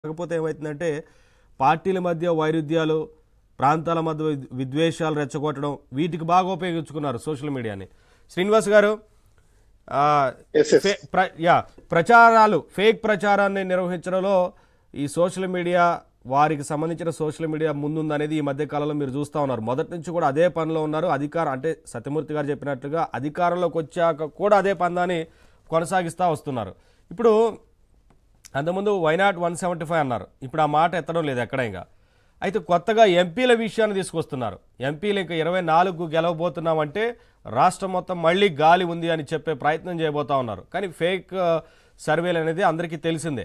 కాకపోతే ఏమవుతుందంటే పార్టీల మధ్య వైరుధ్యాలు ప్రాంతాల మధ్య విద్- విద్వేషాలు రెచ్చగొట్టడం వీటికి బాగా ఉపయోగించుకున్నారు సోషల్ మీడియాని శ్రీనివాస్ గారు ఆ, Yes, yes. ఫే- ప్ర- యా ప్రచారాలు ఫేక్ ప్రచారాన్ని నిర్వహించడంలో ఈ సోషల్ మీడియా వారికి సంబంధించిన సోషల్ మీడియా ముందుందనేది ఈ మధ్య కాలంలో మీరు చూస్తూ ఉన్నారు మొదటి నుంచి కూడా అదే పనిలో ఉన్నారు అధికారం అంటే సత్యమూర్తి గారు చెప్పినట్లుగా అధికారంలోకి వచ్చాక కూడా అదే పందాన్ని కొనసాగిస్తూ వస్తున్నారు ఇప్పుడు అంతకుముందు వైనాట్ వన్ సెవెంటీ ఫైవ్ అన్నారు ఇప్పుడు ఆ మాట ఎత్తడం లేదు ఎక్కడ ఇంకా అయితే కొత్తగా ఎంపీల విషయాన్ని తీసుకొస్తున్నారు ఎంపీలు ఇంకా ఇరవై నాలుగు గెలవబోతున్నామంటే రాష్ట్రం మొత్తం మళ్ళీ గాలి ఉంది అని చెప్పే ప్రయత్నం చేయబోతా ఉన్నారు కానీ ఫేక్ సర్వేలు అనేది అందరికీ తెలిసిందే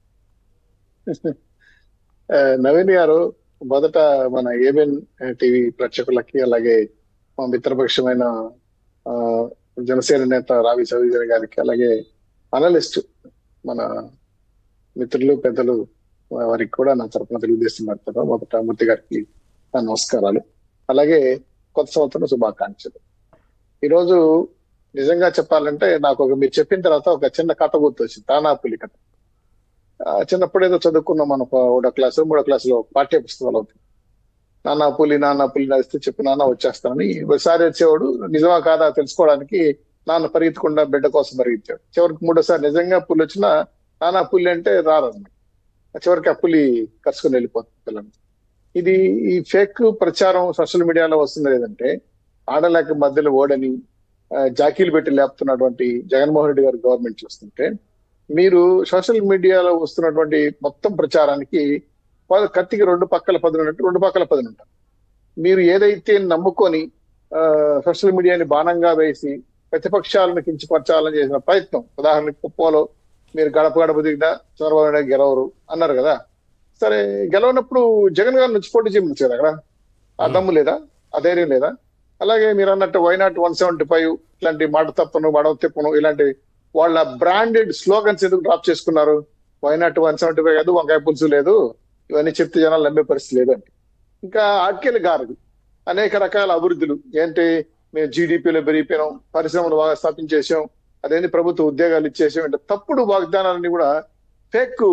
ఆ, నవీన్ గారు మొదట మన ఏబిఎన్ టీవీ ప్రేక్షకులకి అలాగే మా మిత్రపక్షమైన ఆ, జనసేన నేత రావి చౌదరి గారికి అలాగే అనలిస్ట్ మన మిత్రులు పెద్దలు వారికి కూడా నా తరపున తెలుగుదేశం పెడతారు మొదట మూర్తి గారికి నా నమస్కారాలు అలాగే కొత్త సంవత్సరం శుభాకాంక్షలు ఈరోజు నిజంగా చెప్పాలంటే నాకు ఒక మీరు చెప్పిన తర్వాత ఒక చిన్న కథ గుర్తొచ్చింది తానాపులి కథ ఆ, చిన్నప్పుడు ఏదో చదువుకున్నాం మనం ఒక ఒకటో క్లాసు మూడో క్లాసులో పాఠ్య పుస్తకాలు అవుతాయి నాన్న పులి నాన్న పులి నడిస్తే చెప్పి నాన్న వచ్చేస్తానని ఒకసారి వచ్చేవాడు నిజమా కాదా తెలుసుకోవడానికి నాన్న పరిగెత్తకుండా బిడ్డ కోసం పరిగెత్తాడు చివరికి మూడోసారి నిజంగా పులి వచ్చినా నాన్న పులి అంటే రారన్నమాట చివరికి ఆ పులి కరుచుకొని వెళ్ళిపోతుంది పిల్లలు ఇది ఈ ఫేక్ ప్రచారం సోషల్ మీడియాలో వస్తుంది లేదంటే ఆడలేక మధ్యలో ఓడని ఆ, జాకీలు పెట్టి లేపుతున్నటువంటి జగన్మోహన్ రెడ్డి గారి గవర్నమెంట్ చూస్తుంటే మీరు సోషల్ మీడియాలో వస్తున్నటువంటి మొత్తం ప్రచారానికి ప- కత్తికి రెండు పక్కల పదునట్టు రెండు పక్కల పదును ఉంటారు మీరు ఏదైతే నమ్ముకొని ఆ, సోషల్ మీడియాని బాణంగా వేసి ప్రతిపక్షాలను కించపరచాలని చేసిన ప్రయత్నం ఉదాహరణకి కుప్పలో మీరు గడప గడప దిగినా చంద్రబాబు నాయుడు గెలవరు అన్నారు కదా సరే గెలవనప్పుడు జగన్ గారు నుంచి పోటీ చేయమని అక్కడ ఆ దమ్ము లేదా ఆ ధైర్యం లేదా అలాగే మీరు అన్నట్టు వైనాట్ వన్ సెవెంటీ ఫైవ్ ఇట్లాంటి మాట తప్పను మడవ తిప్పను ఇలాంటి వాళ్ళ బ్రాండెడ్ స్లోగన్స్ ఎందుకు డ్రాప్ చేసుకున్నారు వైనాట్ వన్ సెవెంటీ ఫైవ్ కాదు వంకాయ పులుసు లేదు ఇవన్నీ చెప్తే జనాలు నమ్మే పరిస్థితి లేదండి ఇంకా ఆర్కేలు గారది అనేక రకాల అభివృద్ధులు ఏంటి మేము జీడిపిలో పెరిగిపోయాం పరిశ్రమలు బాగా స్థాపించేసాం అదేంటి ప్రభుత్వ ఉద్యోగాలు ఇచ్చేసాం అంటే తప్పుడు వాగ్దానాలన్నీ కూడా ఫేక్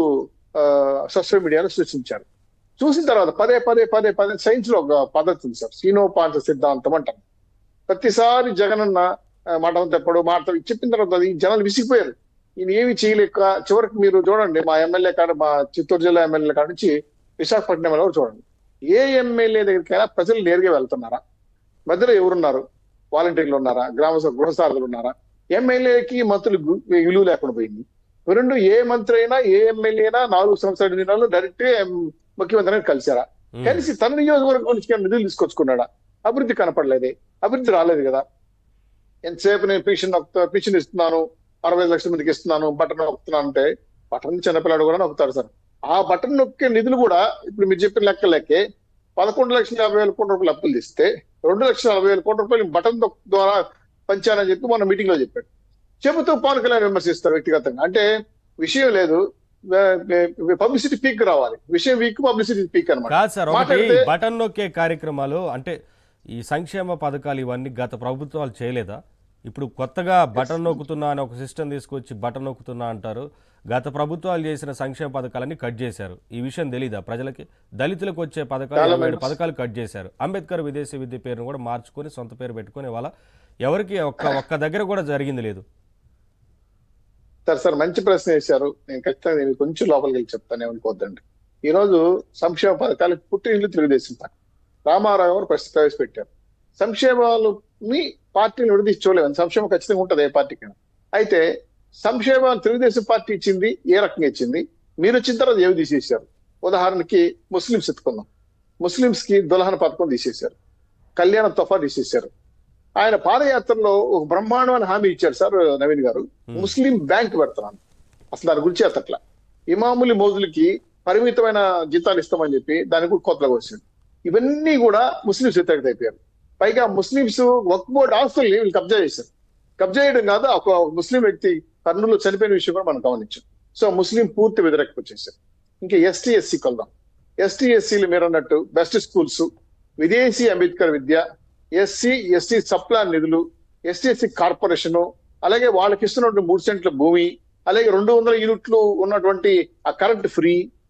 సోషల్ మీడియాలో సృష్టించారు చూసిన తర్వాత పదే పదే పదే పదే సైన్స్ లో ఒక పద్ధతి ఉంది సార్ సీనోపాంత సిద్ధాంతం అంటారు ప్రతిసారి జగనన్న ఆ, మాట తెప్పడు మాట చెప్పిన తర్వాత అది జనాలు విసిగిపోయారు ఈయన ఏమి చేయలేక చివరికి మీరు చూడండి మా ఎమ్మెల్యే కాడ మా చిత్తూరు జిల్లా ఎమ్మెల్యే కాడ నుంచి విశాఖపట్నం వరకు చూడండి ఏ ఎమ్మెల్యే దగ్గరికైనా ప్రజలు నేరుగా వెళ్తున్నారా మధ్యలో ఎవరున్నారు వాలంటీర్లు ఉన్నారా గ్రామ సభ గృహసారథులు ఉన్నారా ఎమ్మెల్యేకి మంత్రులు గు- విలువ లేకుండా పోయింది రెండు ఏ మంత్రి అయినా ఏ ఎమ్మెల్యే అయినా నాలుగు సంవత్సరాల దినాలు డైరెక్ట్ గా ఎం- ముఖ్యమంత్రిని కలిశారా ఉమ్. కలిసి తన నియోజకవర్గం నుంచి ఏమైనా నిధులు తీసుకొచ్చుకున్నాడా అభివృద్ధి కనపడలేదే అభివృద్ధి రాలేదు కదా ఎంతసేపు నేను పెన్షన్ పెన్షన్ ఇస్తున్నాను అరవై లక్షల మందికి ఇస్తున్నాను బటన్ నొక్కుతున్నాను అంటే బటన్ చిన్నపిల్లాడు కూడా నొక్కుతాడు సార్ ఆ బటన్ నొక్కే నిధులు కూడా ఇప్పుడు మీరు చెప్పిన లెక్క లెక్కే పదకొండు లక్షల యాభై వేల కోట్ల రూపాయలు అప్పులు ఇస్తే రెండు లక్షల నలభై వేల కోట్ల రూపాయలు బటన్ నొక్ ద్వారా పంచానని చెప్పి మొన్న మీటింగ్ లో చెప్పాడు చెబుతూ పవన్ కళ్యాణ్ విమర్శిస్తారు వ్యక్తిగతంగా అంటే విషయం లేదు పబ్లిసిటీ పీక్ రావాలి విషయం వీక్ పబ్లిసిటీ పీక్ అనమాట కాదు సార్ ఒకటి మాట్లాడితే- బటన్ నొక్కే కార్యక్రమాలు అంటే ఈ సంక్షేమ పథకాలు ఇవన్నీ గత ప్రభుత్వాలు చేయలేదా ఇప్పుడు కొత్తగా బటన్ నొక్కుతున్నా అని ఒక సిస్టమ్ తీసుకొచ్చి బటన్ నొక్కుతున్నా అంటారు గత ప్రభుత్వాలు చేసిన సంక్షేమ పథకాలన్నీ కట్ చేశారు ఈ విషయం తెలీదా ప్రజలకి దళితులకు వచ్చే పథకాలు చాలా ఇరవై ఏడు మంది- పథకాలు కట్ చేశారు అంబేద్కర్ విదేశీ విద్య పేరును కూడా మార్చుకొని సొంత పేరు పెట్టుకొని వాళ్ళ ఎవరికి ఒక్క ఒక్క దగ్గర కూడా జరిగింది లేదు సార్ సార్ మంచి ప్రశ్న వేశారు నేను ఖచ్చితంగా నేను కొంచెం లోపలికి వెళ్ళి చెప్తాను ఏమనుకోవద్దండి ఈ రోజు సంక్షేమ పథకాలకు పుట్టినిల్లు తెలుగుదేశం పార్టీ రామారావు గారు ప్రశ్న ప్రవేశపెట్టారు సంక్షేమాలు మీ పార్టీని విడదీసి చూడలేము సంక్షేమం ఖచ్చితంగా ఉంటుంది ఏ పార్టీకి అయితే సంక్షేమాలు తెలుగుదేశం పార్టీ ఇచ్చింది ఏ రకంగా ఇచ్చింది మీరు వచ్చిన తర్వాత ఏమి తీసేశారు ఉదాహరణకి ముస్లింస్ ఎత్తుకుందాం ముస్లింస్ కి దులహన పథకం తీసేశారు కళ్యాణ తోఫా తీసేశారు ఆయన పాదయాత్రలో ఒక బ్రహ్మాండమైన హామీ ఇచ్చారు సార్ నవీన్ గారు ముస్లిం బ్యాంక్ పెడుతున్నాను అసలు దాని గురించి అతట్ల ఇమాములి మోజులకి పరిమితమైన జీతాలు ఇస్తామని చెప్పి దాన్ని కూడా కొత్తగా వచ్చింది ఇవన్నీ కూడా ముస్లింస్ వ్యతిరేకత అయిపోయారు పైగా ముస్లింస్ వక్ బోర్డ్ ఆస్తుల్ని వీళ్ళు కబ్జా చేశారు కబ్జా చేయడం కాదు ఒక ముస్లిం వ్యక్తి కర్నూలు చనిపోయిన విషయం కూడా మనం గమనించాం సో ముస్లిం పూర్తి వ్యతిరేకత వచ్చేసారు ఇంకా ఎస్టీ ఎస్సీ కొల్దాం ఎస్టీ ఎస్సీలు మీరు అన్నట్టు బెస్ట్ స్కూల్స్ విదేశీ అంబేద్కర్ విద్య ఎస్సీ ఎస్టీ సప్లాన్ నిధులు ఎస్టీ ఎస్సీ కార్పొరేషన్ అలాగే వాళ్ళకి ఇస్తున్నటువంటి మూడు సెంట్ల భూమి అలాగే రెండు వందల యూనిట్లు ఉన్నటువంటి ఆ కరెంట్ ఫ్రీ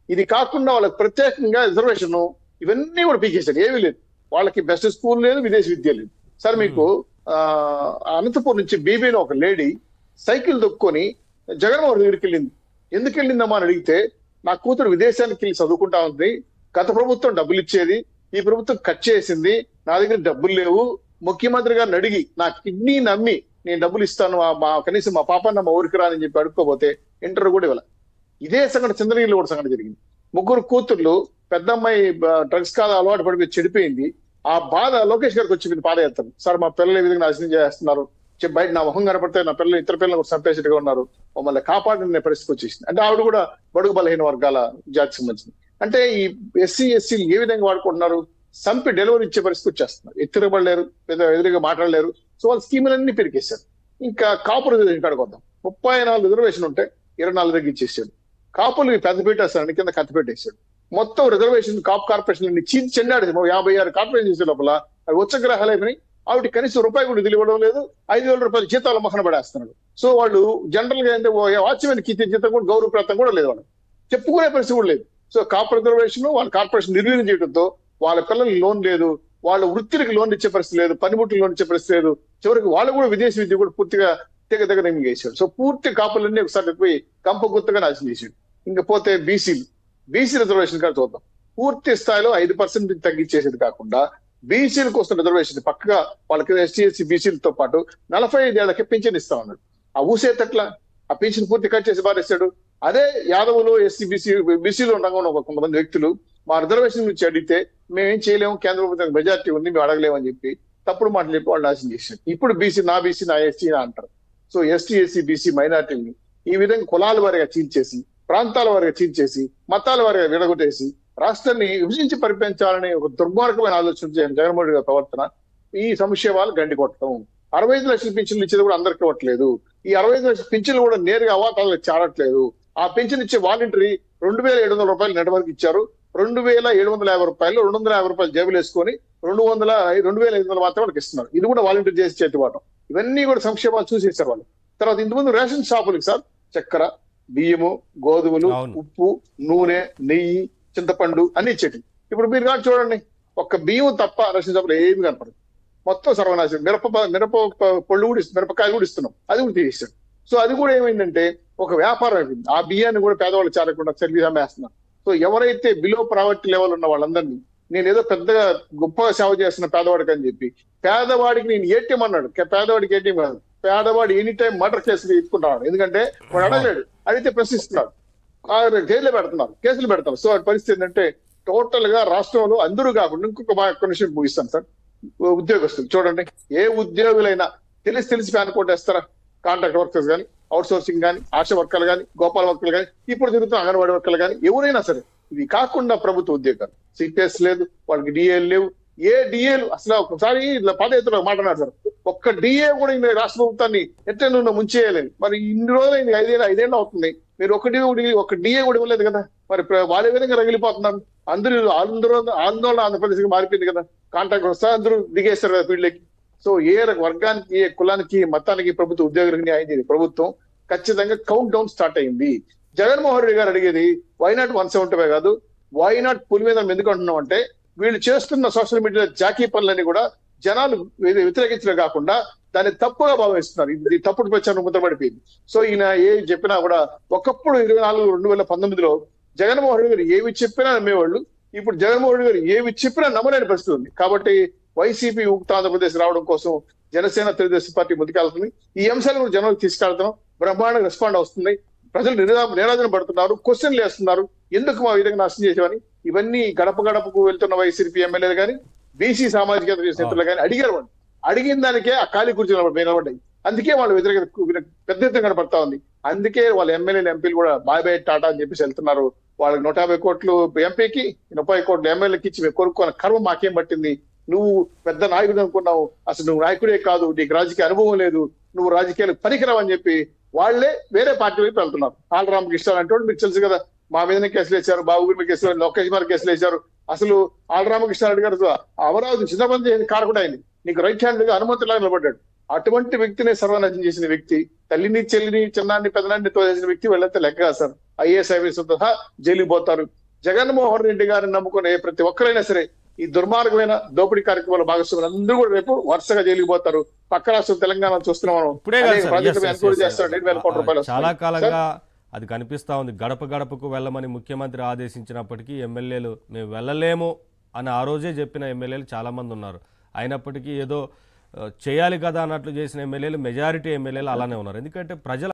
ఇది కాకుండా వాళ్ళకి ప్రత్యేకంగా రిజర్వేషన్ ఇవన్నీ కూడా పీకేశారు ఏమీ లేదు వాళ్ళకి బెస్ట్ స్కూల్ లేదు విదేశీ విద్య లేదు సార్ మీకు ఆ అనంతపూర్ నుంచి బీబీలో ఒక లేడీ సైకిల్ దొక్కుని జగన్మోహన్ రెడ్డి దగ్గరికి వెళ్ళింది ఎందుకు వెళ్ళిందమ్మా అని అడిగితే నా కూతురు విదేశానికి వెళ్ళి చదువుకుంటా ఉంది గత ప్రభుత్వం డబ్బులు ఇచ్చేది ఈ ప్రభుత్వం కట్ చేసింది నా దగ్గర డబ్బులు లేవు ముఖ్యమంత్రి గారిని అడిగి నా కిడ్నీ నమ్మి నేను డబ్బులు ఇస్తాను ఆ- మా కనీసం మా పాపన్న మా ఊరికి రాని చెప్పి అడుక్కోపోతే ఇంటర్ కూడా ఇవ్వాలి ఇదే సంఘటన చంద్రగిరిలో కూడా సంఘటన జరిగింది ముగ్గురు కూతుర్లు పెద్ద అమ్మాయి డ్రగ్స్ కాదు అలవాటు పడిపోయి చెడిపోయింది ఆ బాధ లోకేష్ గారికి వచ్చింది పాదయాత్ర సార్ మా పిల్లలు ఈ విధంగా నాశనం చేస్తున్నారు చెప్పి బయట నా మొహం కనపడితే నా పిల్లలు ఇతర పిల్లలు కూడా చంపేసేట్టుగా ఉన్నారు మమ్మల్ని కాపాడిన పరిస్థితి వచ్చేసింది అంటే ఆవిడ కూడా బడుగు బలహీన వర్గాల జాతికి సంబంధించింది అంటే ఈ ఎస్సీ ఎస్సీలు ఏ విధంగా వాడుకుంటున్నారు సంపి డెలివరీ ఇచ్చే పరిస్థితి వచ్చేస్తున్నారు ఎత్తిరబడలేరు పెద్ద ఎదురుగా మాట్లాడలేరు సో వాళ్ళ స్కీములన్నీ పెరిగేశారు ఇంకా కాపు రిజర్వేషన్ కాడికి వద్దాం ముప్పై నాలుగు రిజర్వేషన్ ఉంటే ఇరవై నాలుగు దగ్గర ఇచ్చేసాడు కాపులు పెద్దపీట వేస్తాడు కింద కత్తిపేట వేసాడు మొత్తం రిజర్వేషన్ కాపు కార్పొరేషన్ చీచి చెండాడు యాభై ఆరు కార్పొరేషన్ చేసే లోపల అవి ఉచ్చగ్రహాలు అయిపోయి ఆవిడ కనీసం రూపాయి కూడా నిధులు ఇవ్వడం లేదు ఐదు వేల రూపాయలు జీతాలు మొహన పడేస్తున్నాడు సో వాళ్ళు జనరల్ గా ఏంటంటే వాచ్మెన్ కి ఇచ్చే జీతం కూడా గౌరవప్రాప్తం కూడా లేదు వాళ్ళు చెప్పుకునే పరిస్థితి కూడా లేదు సో కాపు రిజర్వేషన్ వాళ్ళ కార్పొరేషన్ నిర్వీర్యం చేయడంతో వాళ్ళ పిల్లలకి లోన్ లేదు వాళ్ళ వృత్తికి లోన్ ఇచ్చే పరిస్థితి లేదు పనిముట్లు లోన్ ఇచ్చే పరిస్థితి లేదు చివరికి వాళ్ళు కూడా విదేశీ విద్య కూడా పూర్తిగా తెగ తెగ వేసాడు సో పూర్తి కాపులన్నీ ఒకసారి పోయి కంప గుర్తుగా నాశనం చేసాడు ఇంకా పోతే బీసీలు బీసీ రిజర్వేషన్ కూడా చూద్దాం పూర్తి స్థాయిలో ఐదు పర్సెంట్ తగ్గించేసేది కాకుండా బీసీలకు వస్తున్న రిజర్వేషన్ పక్కగా వాళ్ళకి ఎస్టీ ఎస్సీ బీసీలతో పాటు నలభై ఐదేళ్లకి పింఛన్ ఇస్తా ఉన్నాడు ఆ ఊసేటట్ల ఆ పింఛన్ పూర్తి కట్ చేసి పారేస్తాడు అదే యాదవులు ఎస్సీ బీసీ బీసీలో ఉండగా ఒక కొంతమంది వ్యక్తులు మా రిజర్వేషన్ గురించి అడిగితే మేమేం చేయలేము కేంద్ర ప్రభుత్వం మెజార్టీ ఉంది మేము అడగలేమని చెప్పి తప్పుడు మాటలు చెప్పి వాళ్ళు నాశనం చేశారు ఇప్పుడు బీసీ నా బీసీ నా ఎస్టీ నా అంటారు సో ఎస్టీ ఎస్సీ బీసీ మైనార్టీని ఈ విధంగా కులాల వారిగా చీల్చేసి ప్రాంతాల వారిగా చీల్చేసి మతాల వారిగా విడగొట్టేసి రాష్ట్రాన్ని విభజించి పరిపాలించాలనే ఒక దుర్మార్గమైన ఆలోచన చేయడం జగన్మోహన్ రెడ్డి గారి ప్రవర్తన ఈ సంక్షేమాలు గండి కొట్టడం అరవై ఐదు లక్షల పింఛన్లు ఇచ్చేది కూడా అందరికీ ఇవ్వట్లేదు ఈ అరవై ఐదు లక్షల పింఛన్లు కూడా నేరుగా అవాతాలకు చాలట్లేదు ఆ పింఛన్ ఇచ్చే వాలంటరీ రెండు వేల ఏడు వందల రూపాయలు నెట్ వరకు ఇచ్చారు రెండు వేల ఏడు వందల యాభై రూపాయలు రెండు వందల యాభై రూపాయలు జేబులు వేసుకొని రెండు వందల రెండు వేల ఐదు వందలు మాత్రం వాళ్ళకి ఇస్తున్నారు ఇది కూడా వాలంటీర్ చేసి చేతివాటం ఇవన్నీ కూడా సంక్షేమాలు చూసేసారు వాళ్ళు తర్వాత ఇంతకుముందు రేషన్ షాపులకి సార్ చక్కెర బియ్యము గోధుమలు అవును. ఉప్పు నూనె నెయ్యి చింతపండు అన్ని ఇచ్చేటి ఇప్పుడు మీరు కానీ చూడండి ఒక్క బియ్యం తప్ప రేషన్ షాపులో ఏమి కనపడదు మొత్తం సర్వనాశనం మిరప మిరప పళ్ళు కూడా ఇస్తు- మిరపకాయలు కూడా ఇస్తున్నాం అది కూడా తీసేసాడు సో అది కూడా ఏమైందంటే ఒక వ్యాపారం అయిపోయింది ఆ బియ్యాన్ని కూడా పేదవాళ్ళు చేరకుండా సర్వీస్ అమ్మేస్తున్నారు సో ఎవరైతే బిలో ప్రావర్టీ లెవెల్ ఉన్న వాళ్ళందరినీ నేను ఏదో పెద్దగా గొప్పగా సేవ చేస్తున్న పేదవాడికి అని చెప్పి పేదవాడికి నేను ఏటీఎం అన్నాడు కే- పేదవాడికి ఏటీఎం కాదు పేదవాడు ఎనీ టైం మర్డర్ కేసులు ఎత్తుకుంటాడు ఎందుకంటే వాడు అడగలేడు అడిగితే ప్రశ్నిస్తున్నాడు ఆ జైల్లో పెడుతున్నారు కేసులు పెడతారు సో ఆ పరిస్థితి ఏంటంటే టోటల్ గా రాష్ట్రంలో అందరూ కాకుండా ఇంకొక మా ఒక్క నిమిషం ముగిస్తాను సార్ ఉద్యోగస్తులు చూడండి ఏ ఉద్యోగులైనా తెలిసి తెలిసి ఫ్యాన్ కొట్టేస్తారా కాంట్రాక్ట్ వర్కర్స్ కానీ అవుట్ సోర్సింగ్ కానీ ఆశా వర్కర్లు కానీ గోపాల వర్కర్లు కానీ ఇప్పుడు జరుగుతున్న అంగన్వాడీ వర్కర్లు కానీ ఎవరైనా సరే ఇవి కాకుండా ప్రభుత్వ ఉద్యోగాలు సిపిఎస్ లేదు వాళ్ళకి డిఏలు లేవు ఏ డిఏలు అసలు ఒకసారి ఇట్లా పాదయాత్ర మాట్లాడారు ఒక్క డిఏ కూడా ఈ రాష్ట్ర ప్రభుత్వాన్ని ఎట్లా ముంచేయాలని మరి ఇన్ని రోజులు అయింది ఐదేళ్ళు ఐదేళ్ళు అవుతుంది మీరు ఒక డిఏ కూడా ఒక డిఏ కూడా ఇవ్వలేదు కదా మరి ప్ర- వాళ్ళ విధంగా రగిలిపోతున్నారు అందరూ అందరూ ఆందోళన ఆంధ్రప్రదేశ్ మారిపోయింది కదా కాంటాక్ట్ వస్తే అందరూ దిగేస్తారు కదా ఫీల్డ్లోకి సో ఏ ర- వర్గానికి ఏ కులానికి మతానికి ప్రభుత్వ ఉద్యోగులకు న్యాయం చేయదు ప్రభుత్వం ఖచ్చితంగా కౌంట్ డౌన్ స్టార్ట్ అయింది జగన్మోహన్ రెడ్డి గారు అడిగేది why not one seventy five కాదు వై నాట్ పులి మీద మనం ఎందుకు అంటున్నాం అంటే వీళ్ళు చేస్తున్న సోషల్ మీడియా జాకీ పనులన్నీ కూడా జనాలు వ్య- వ్యతిరేకించడం కాకుండా దాన్ని తప్పుగా భావిస్తున్నారు ఇది తప్పుడు ప్రచారం ముద్రపడిపోయింది సో ఈయన ఏ చెప్పినా కూడా ఒకప్పుడు ఇరవై నాలుగు రెండు వేల పంతొమ్మిదిలో జగన్మోహన్ రెడ్డి గారు ఏవి చెప్పినా నమ్మేవాళ్ళు ఇప్పుడు జగన్మోహన్ రెడ్డి గారు ఏవి చెప్పినా నమ్మలేని పరిస్థితి ఉంది కాబట్టి వైసీపీ ముక్త ఆంధ్రప్రదేశ్ రావడం కోసం జనసేన తెలుగుదేశం పార్టీ ముందుకెళ్తుంది ఈ అంశాలను కూడా జనాలకు తీసుకెళ్తాం బ్రహ్మాండంగా రెస్పాండ్ వస్తుంది ప్రజలు నిరా నిరాదన పడుతున్నారు క్వశ్చన్లు వేస్తున్నారు ఎందుకు మా విధంగా నాశనం చేసేవని ఇవన్నీ గడప గడపకు వెళ్తున్న వైసీపీ ఎమ్మెల్యేలు కానీ బీసీ సామాజిక నేతలు కానీ అడిగారు వాళ్ళు అడిగిన దానికే ఆ ఖాళీ కుర్చీలు నిలబడ్డాయి అందుకే వాళ్ళ వ్యతిరేకత కు- పెద్ద ఎత్తున కనపడతా ఉంది అందుకే వాళ్ళ ఎమ్మెల్యేలు ఎంపీలు కూడా బాయ్ బాయ్ టాటా అని చెప్పేసి వెళ్తున్నారు వాళ్ళకి నూట యాభై కోట్లు ఎంపీకి ముప్పై కోట్లు ఎమ్మెల్యేకి ఇచ్చి మేము కొనుక్కోని కర్మ మాకేం పట్టింది నువ్వు పెద్ద నాయకుడు అనుకున్నావు అసలు నువ్వు నాయకుడే కాదు నీకు రాజకీయ అనుభవం లేదు నువ్వు రాజకీయాలకు పనికిరావు అని చెప్పి వాళ్ళే వేరే పార్టీ వైపు వెళ్తున్నారు ఆల్ రామకృష్ణ అంటే మీకు తెలుసు కదా మా మీదనే కేసులు వేశారు బాబు మీద కేసులు వేశారు, లోకేష్ మీద కేసులు వేశారు అసలు ఆల్ రామకృష్ణారెడ్డి గారు అమరావతి చిన్నమంది కారకుడు ఆయన నీకు రైట్ హ్యాండ్ గా అనుమతిలాగా నిలబడ్డాడు అటువంటి వ్యక్తిని సర్వనాశనం చేసిన వ్యక్తి తల్లిని చెల్లిని చిన్నాన్ని పెదనాన్ని తోసేసిన వ్యక్తి వెళ్ళైతే లెక్క కాదు సార్ ఐఏఎస్ ఐపీఎస్ సహా జైలుకి పోతారు జగన్మోహన్ రెడ్డి గారిని నమ్ముకునే ప్రతి ఒక్కరైనా సరే ఈ దుర్మార్గమైన దోపిడీ కార్యక్రమాల భాగస్వాములు అందరూ కూడా రేపు వరుసగా జైలుకి పోతారు పక్క రాష్ట్రం తెలంగాణ చూస్తున్నాం మనం ఇప్పుడే కాదు అనేక సార్. ప్రాజెక్టులు Yes, yes, ఎంక్వైరీ yes, చేస్తారు yes. రెండు వేల కోట్ల రూపాయలు చాలా వస్తాయి. కాలంగా అది కనిపిస్తా ఉంది గడప గడపకు వెళ్ళమని ముఖ్యమంత్రి ఆదేశించినప్పటికీ ఎమ్మెల్యేలు మేము వెళ్ళలేము అని ఆ రోజే చెప్పిన ఎమ్మెల్యేలు చాలా మంది ఉన్నారు అయినప్పటికీ ఏదో ఆ, చేయాలి కదా అన్నట్లు చేసిన ఎమ్మెల్యేలు మెజారిటీ ఎమ్మెల్యేలు అలానే ఉన్నారు ఎందుకంటే ప్రజల